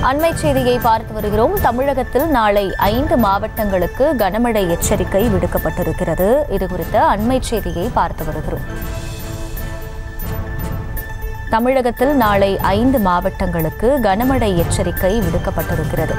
அண்மை செய்தியை பார்த்து வருகிறோம் தமிழகத்தில் நாளை ஐந்து மாவட்டங்களுக்கு கனமழை எச்சரிக்கை விடுக்கப்பட்டிருக்கிறது இது குறித்த அண்மை செய்தியை பார்த்து வருகிறோம் தமிழகத்தில் நாளை ஐந்து மாவட்டங்களுக்கு கனமழை எச்சரிக்கை விடுக்கப்பட்டிருக்கிறது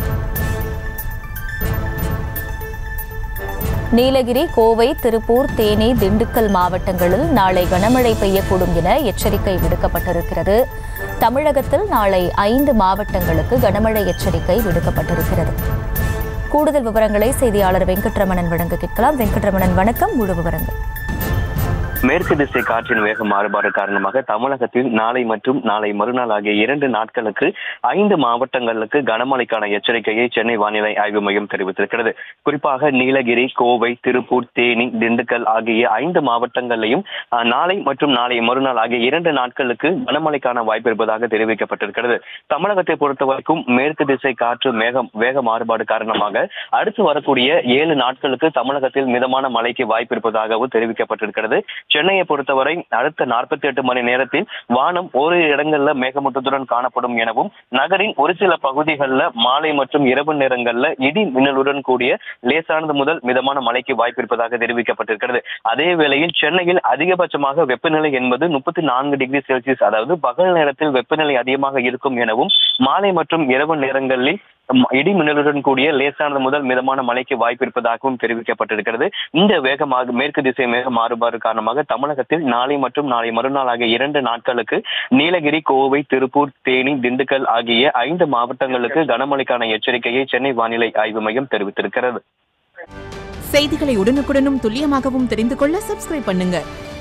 நீலகிரி கோவை திருப்பூர் தேனி திண்டுக்கல் மாவட்டங்களில் நாளை கனமழை பெய்யக்கூடும் என எச்சரிக்கை விடுக்கப்பட்டிருக்கிறது தமிழகத்தில் நாளை ஐந்து மாவட்டங்களுக்கு கனமழை எச்சரிக்கை விடுக்கப்பட்டிருக்கிறது கூடுதல் விவரங்களை செய்தியாளர் வெங்கட்ரமணன் வழங்க கேட்கலாம் வெங்கட்ரமணன் வணக்கம் முழு விவரங்கள் மேற்கு திசை காற்றின் வேக மாறுபாடு காரணமாக தமிழகத்தில் நாளை மற்றும் நாளை மறுநாள் ஆகிய இரண்டு நாட்களுக்கு ஐந்து மாவட்டங்களுக்கு கனமழைக்கான எச்சரிக்கையை சென்னை வானிலை ஆய்வு மையம் தெரிவித்திருக்கிறது குறிப்பாக நீலகிரி கோவை திருப்பூர் தேனி திண்டுக்கல் ஆகிய ஐந்து மாவட்டங்களிலையும் அஹ், நாளை மற்றும் நாளை மறுநாள் ஆகிய இரண்டு நாட்களுக்கு கனமழைக்கான வாய்ப்பு இருப்பதாக தெரிவிக்கப்பட்டிருக்கிறது தமிழகத்தை பொறுத்தவரைக்கும் மேற்கு திசை காற்று மேகம் வேக மாறுபாடு காரணமாக அடுத்து வரக்கூடிய ஏழு நாட்களுக்கு தமிழகத்தில் மிதமான மழைக்கு வாய்ப்பு இருப்பதாகவும் தெரிவிக்கப்பட்டிருக்கிறது சென்னையை பொறுத்தவரை அடுத்த நாற்பத்தி எட்டு மணி நேரத்தில் வானம் ஒரு இடங்கள்ல மேகமூட்டத்துடன் காணப்படும் எனவும் நகரின் ஒரு சில பகுதிகளில் மாலை மற்றும் இரவு நேரங்கள்ல இடி மின்னலுடன் கூடிய லேசானது முதல் மிதமான மழைக்கு வாய்ப்பு இருப்பதாக தெரிவிக்கப்பட்டிருக்கிறது அதே வேளையில் சென்னையில் அதிகபட்சமாக வெப்பநிலை என்பது முப்பத்தி நான்கு டிகிரி செல்சியஸ் அதாவது பகல் நேரத்தில் வெப்பநிலை அதிகமாக இருக்கும் எனவும் மாலை மற்றும் இரவு நேரங்களில் ம- இடி மின்னலுடன் கூடிய லேசானது முதல் மிதமான மழைக்கு வாய்ப்பு இருப்பதாகவும் தெரிவிக்கப்பட்டிருக்கிறது இந்த வேகமாக மேற்கு திசை மேக மாறுபாடு காரணமாக தமிழகத்தில் நாளை மற்றும் நாளை மறுநாள் ஆகிய இரண்டு நாட்களுக்கு நீலகிரி கோவை திருப்பூர் தேனி திண்டுக்கல் ஆகிய ஐந்து மாவட்டங்களுக்கு கனமழைக்கான எச்சரிக்கையை சென்னை வானிலை ஆய்வு மையம் தெரிவித்திருக்கிறது செய்திகளை உடனுக்குடனும் துல்லியமாகவும் தெரிந்து கொள்ள சப்ஸ்கிரைப் பண்ணுங்க